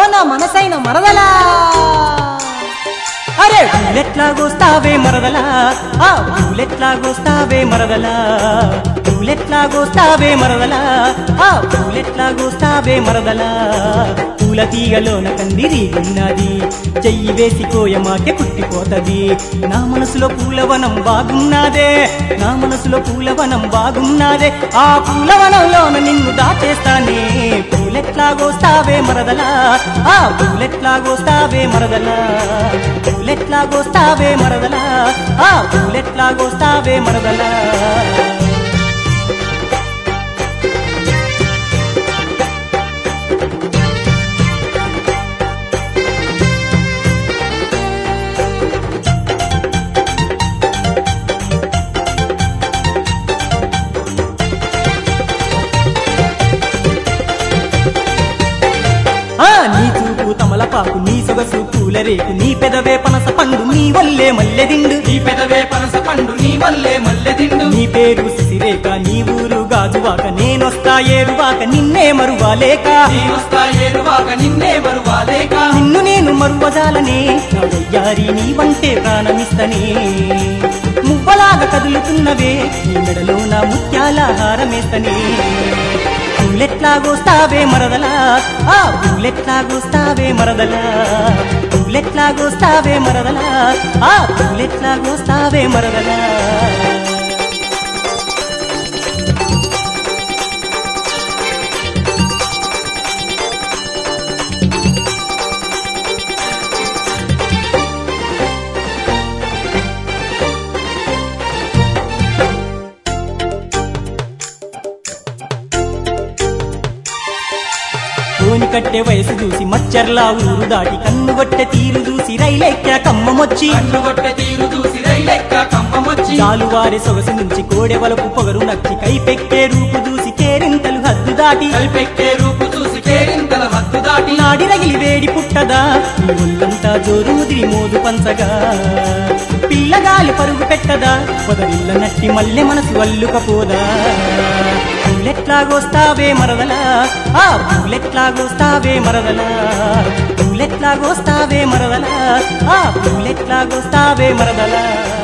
ఓ నా మనసైన మరదలా అరే పూలెట్లాగోస్తావే మరదలా ఆ పూలెట్లాగోస్తావే మరదలా పూలెట్లాగోస్తావే మరదలా ఆ పూలెట్లాగోస్తావే మరదలా పూల తీగలోన కందిరి ఉన్నది చెయ్యి వేసి కోయమాకే పుట్టిపోతది నా మనసులో పూలవనం బాగున్నదే నా మనసులో పూలవనం బాగున్నదే ఆ పూలవనంలోన నిన్ను దాచేస్తానే పూలెట్లాగోస్తావే మరదలా ఆ పూలెట్లాగోస్తావే మరదలా పూలెట్లాగోస్తావే మరదలా ఆ పూలెట్లాగోస్తావే మరదలా ఆ నీ చూపు తమలపాకు నీ సొగసు పూలరేకు నీ పెదవే పనస పండు నీ వల్లే మల్లెదిండు నీ పెదవే పనస పండు నీ వల్లే మల్లెదిండు నీ పేరు సిసిరేక నీ ఊరు గాజువాక నేనొస్తా ఏరువాక నిన్నే మరువాలేక నీ వస్తా ఏరువాక నిన్నే మరువాలేక నిన్ను నేను మరువజాలనే నా వయ్యారి నీ వంటే ప్రాణమిస్తనే మువ్వలాగా కదులుతున్నవే నీ మెడలో నా ముత్యాల హారమేస్తనే పూలెట్లాగోస్తావే మరదలా ఆ పూలెట్లాగోస్తావే మరదలా పూలెట్లాగోస్తావే మరదలా ఆ పూలెట్లాగోస్తావే మరదలా కోని కట్టె వయసు చూసి మచ్చర్లా ఊరు దాటి కన్ను కొట్టె తీరు చూసి రైలెక్క కమ్మమొచ్చి కన్ను కొట్టే తీరు చూసి రైలెక్క కమ్మమొచ్చి జాలువారి సొగసు నుంచి కోడె వలపు పొగరు నచ్చి కైపెక్కే రూపు చూసి కేరింతలు హద్దు దాటి కలిపెక్కే రూపు చూసి కేరింతల హద్దు దాటి నాడి రగిలి వేడి పుట్టదా నీ ఒళ్ళంతా జోరు ముదిరి మోదు పంచగా పిల్లగాలి పరుగు పెట్టదా పొదరిల్ల నట్టి మల్లె మనసు వల్లుకపోదా పూలెట్లాగోస్తావే మరదలా ఆ పూలెట్లాగోస్తావే మరదలా పూలెట్లాగోస్తావే మరదలా ఆ పూలెట్లాగోస్తావే మరదలా